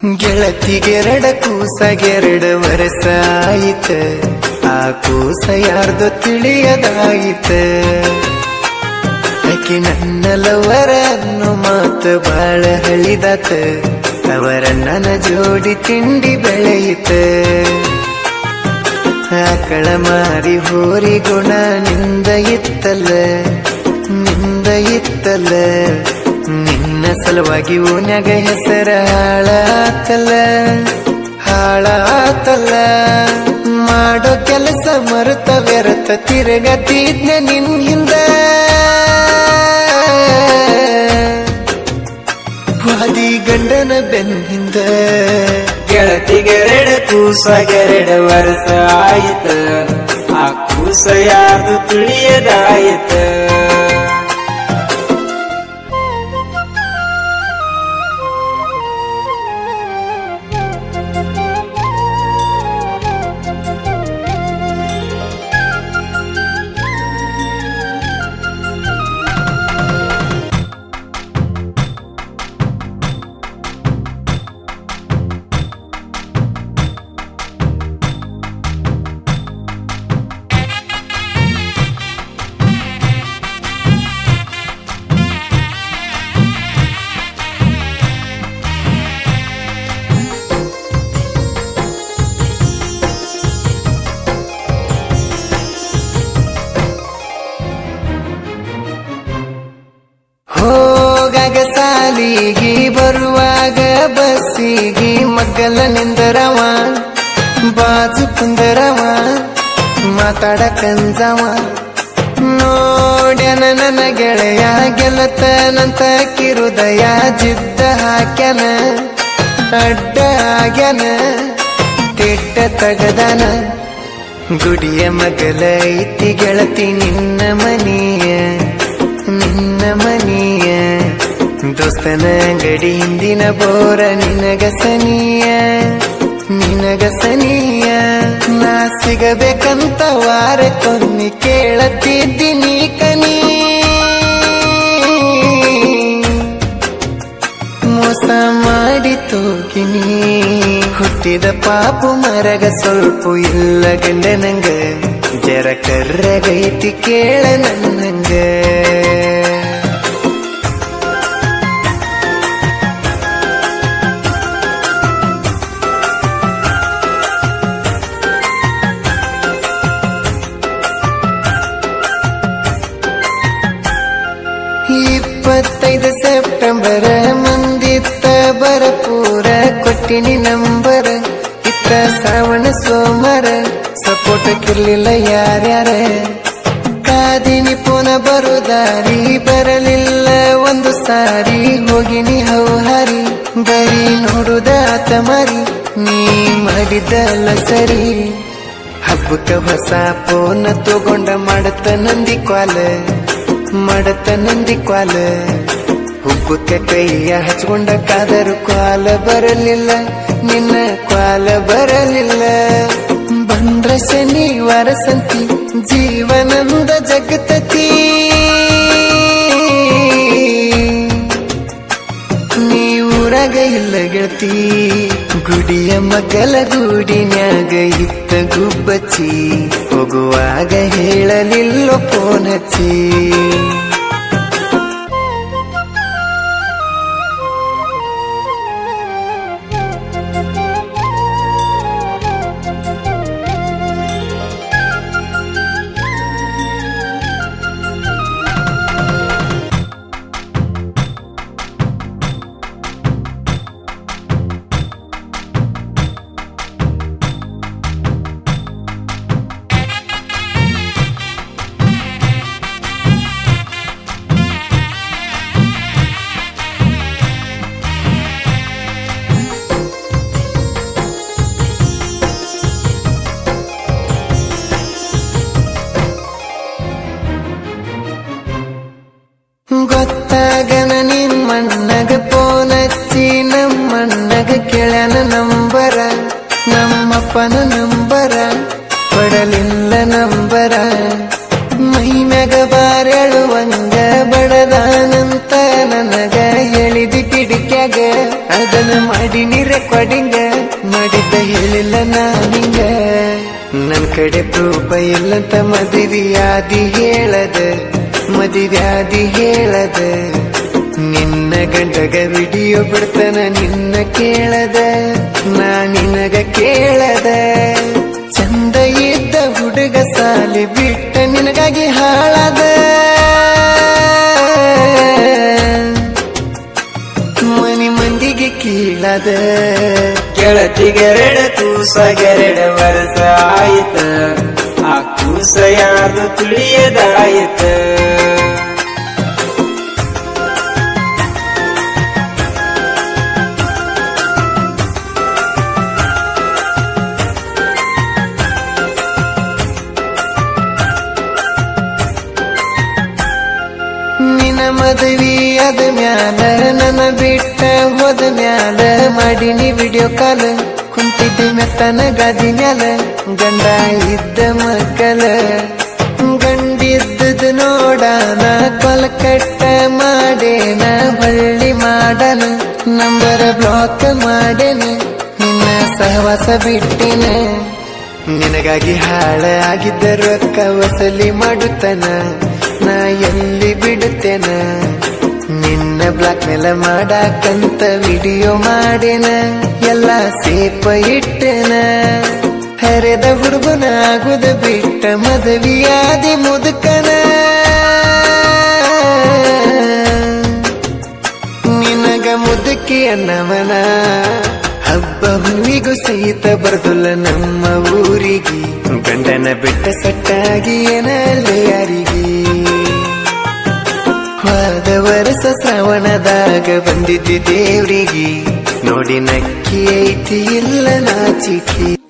ಗೆಳತಿಗೆರಡ ಕೂಸಗೆರಡ ವರ್ಷ ಆಯಿತ ಆ ಕೂಸ ಯಾರ್ದು ತಿಳಿಯದಾಯಿತ ಆಕಿ ನನ್ನ ಲವರ ಅನ್ನೋ ಮಾತು ಬಾಳ ಹಳಿದಾತ ಅವರ ನನ್ನ ಜೋಡಿ ತಿಂಡಿ ಬೆಳೆಯಿತ ಆಕಳ ಮಾರಿ ಹೋರಿ ಗುಣ ನಿಂದ ಇತ್ತಲ್ಲ ನಿಂದ ಇತ್ತಲ್ಲ ನಿನ್ನ ಸಲುವಾಗಿ ಓನ್ಯಾಗ ಹೆಸರ ಹಾಳಾತಲ್ಲ ಹಾಳಾತಲ್ಲ ಮಾಡೋ ಕೆಲಸ ಮರುತ ವ್ಯರ್ಥ ತಿರುಗತಿದ್ನ ನಿನ್ ಹಿಂದ ವಾದಿ ಗಂಡನ ಬೆನ್ನಿಂದ ಗೆಳತಿಗೆರಡ ಕೂಸಗೆರಡ ವರ್ಷ ಆಯಿತ ಆ ಕೂಸ ಯಾರ್ದು ತಿಳಿಯದಾಯಿತ ಹೋಗಾಗ ಸಾಲಿಗಿ ಬರುವಾಗ ಬಸ್ಸಿಗಿ ಮಗ್ಗಲ ನಿಂದರವ ಬಾಜು ಕುಂದರವ ಮಾತಾಡಕಂಜವ ನೋಡ್ಯನ ನನ್ನ ಗೆಳೆಯ ಗೆಲತನಂತ ಕಿರುದಯ ಜಿದ್ದ ಹಾಕ್ಯನ ಅಡ್ಡ ಆಗ್ಯನ ತಿಟ್ಟ ತಗದನ ಗುಡಿಯ ಮಗಲ ಐತಿ ಗೆಳತಿ ನಿನ್ನ ಮನಿಯ ನಿನ್ನ ಮನಿಯ ದೋಸ್ತನ ಗಡಿ ಹಿಂದಿನ ಬೋರ ನಿನಗ ಸನಿಯ ನಿನಗ ಸನಿಯ ನಾ ಸಿಗಬೇಕಂತ ವಾರ ಕೊನ್ನಿ ಕೇಳತಿದ್ದೀನಿ ಕನಿ ಮೋಸ ಮಾಡಿ ತೋಗಿನಿ ಹುಟ್ಟಿದ ಪಾಪು ಮರಗ ಸ್ವಲ್ಪ ಇಲ್ಲ ಗಂಡನಂಗ ಜರ ಕರ್ರಗೈತಿ ಕೇಳ ನನ್ನಂಗ ಇಪ್ಪತ್ತೈದು ಸೆಪ್ಟೆಂಬರ್ ಮಂದಿತ್ತ ಬರಪೂರ ಕೊಟ್ಟಿನಿ ನಂಬರ್ ಇತ್ತ ಶ್ರಾವಣ ಸೋಮವಾರ ಸಪೋರ್ಟಕ್ಕಿರ್ಲಿಲ್ಲ ಯಾರ್ಯಾರ ಕಾದಿನಿ ಪುನ ಬರುದಾರಿ ಬರಲಿಲ್ಲ ಒಂದು ಸಾರಿ ಹೋಗಿನಿ ಹೌಹಾರಿ ಬರೀ ನೋಡುದಾತ ಮರಿ ನೀ ಮಾಡಿದ್ದಲ್ಲ ಸರಿ ಹಬ್ಬಕ್ಕ ಹೊಸ ಫೋನ್ ತಗೊಂಡ ಮಾಡತ್ತ ನಂದಿ ಕ್ವಾಲ ಮಾಡತ್ತ ನಂದಿ ಕ್ವಾಲ ಹುಬ್ಬಕ್ಕ ಕೈಯ ಹಚ್ಕೊಂಡ ಕಾದರು ಕ್ವಾಲ ಬರಲಿಲ್ಲ ನಿನ್ನ ಕ್ವಾಲ ಬರಲಿಲ್ಲ ಬಂದ್ರ ಶನಿವಾರ ಸಂತಿ ಜೀವನಂದ ಜಗತತಿ ನೀವೂರಾಗ ಇಲ್ಲ ಗೆಳತಿ ಗುಡಿಯ ಮಗಲ ಗೂಡಿನ್ಯಾಗ ಇತ್ತ ಗುಬ್ಬಚ್ಚಿ ಹೋಗುವಾಗ ಹೇಳಲಿಲ್ಲ ಫೋನ್ ಹಚ್ಚಿ ಗೊತ್ತಾಗನ ನಿಮ್ಮಣ್ಣಗ ಪೋನಚ್ಚಿ ನಮ್ಮಣ್ಣಗ ಕೇಳ್ಯಾನ ನಂಬರ ನಮ್ಮಪ್ಪನ ನಂಬರ ಕೊಡಲಿಲ್ಲ ನಂಬರ ಮೈ ಮ್ಯಾಗ ಬಾರೆಳುವಂಗ ಬಡದಾನಂತ ನನಗ ಹೇಳಿದಿ ಕಿಡಿಕ್ಯಾಗ ಅದನ್ನ ಮಾಡಿನಿ ರೆಕಾರ್ಡ್ ರೆಕಾರ್ಡಿಂಗ ಮಾಡಿದ್ದ ಹೇಳಿಲ್ಲ ನಾನಿಂಗ ನನ್ ಕಡೆ ಪ್ರೂಪ ಇಲ್ಲಂತ ಮದುವೆಯಾದಿ ಹೇಳದ ಮದುವ್ಯಾದಿ ಹೇಳದ ನಿನ್ನ ಗಂಡಗ ವಿಡಿಯೋ ಬಿಡ್ತಾನ ನಿನ್ನ ಕೇಳದ ನಾ ನಿನಗ ಕೇಳದ ಚಂದ ಇದ್ದ ಹುಡುಗ ಸಾಲಿ ಬಿಟ್ಟ ನಿನಗಾಗಿ ಹಾಳದ ಮನಿ ಮಂದಿಗೆ ಕೀಳದ ಗೆಳತಿಗೆರಡ ಕೂಸಗೆರಡ ವರ್ಷ ಆಯ್ತ ಆ ಕೂಸ ಯಾರ್ದು ತಿಳಿಯದಾಯ್ತ ನಿನ ಮದುವೆ ಅದ ಮ್ಯಾಲ ನನ್ನ ಬಿಟ್ಟ ಹೋದ ಮ್ಯಾಲ ಮಾಡಿನಿ ವಿಡಿಯೋ ಕಾಲ್ ಕುಂತಿದ್ದ ಮೆತ್ತನ ಗಾದಿ ಮ್ಯಾಲ ಗಂಡ ಇದ್ದ ಮಕ್ಕಳ ಗಂಡಿದ್ದದ ನೋಡಾನ ಕೊಲಕಟ್ಟ ಮಾಡೇನ ಹೊಳ್ಳಿ ಮಾಡನ ನಂಬರ್ ಬ್ಲಾಕ್ ಮಾಡೇನ ನಿನ್ನ ಸಹವಾಸ ಬಿಟ್ಟಿನ ನಿನಗಾಗಿ ಹಾಳ ಆಗಿದ್ದ ರೊಕ್ಕ ವಸಲಿ ಮಾಡುತ್ತನ ನಾ ಎಲ್ಲಿ ಬಿಡುತ್ತೇನ ನಿನ್ನ ಬ್ಲಾಕ್ ಮೇಲ ಮಾಡಾಕಂತ ವಿಡಿಯೋ ಮಾಡೇನ ಎಲ್ಲ ಸೇಪ ಇಟ್ಟೆನ ಹರಿದ ಹುಡುಗನ ಆಗುದ ಬಿಟ್ಟ ಮದುವೆಯಾದಿ ಮುದುಕನ ನಿನಗ ಮುದುಕಿ ಅನ್ನವನ ಹಬ್ಬ ಹುಣ್ಣಿಗೂ ಸಹಿತ ಬರ್ದುಲ್ಲ ನಮ್ಮ ಊರಿಗೆ ಗಂಡನ ಬಿಟ್ಟ ಸಟ್ಟಾಗಿ ಏನಲ್ಲೇ ಯಾರಿಗೆ ಹೋದ ವರ್ಷ ಶ್ರವಣದಾಗ ಬಂದಿದ್ದಿ ದೇವ್ರಿಗೆ ನೋಡಿ ನಕ್ಕಿ ಐತಿ ಇಲ್ಲ ನಾಚಿಕೆ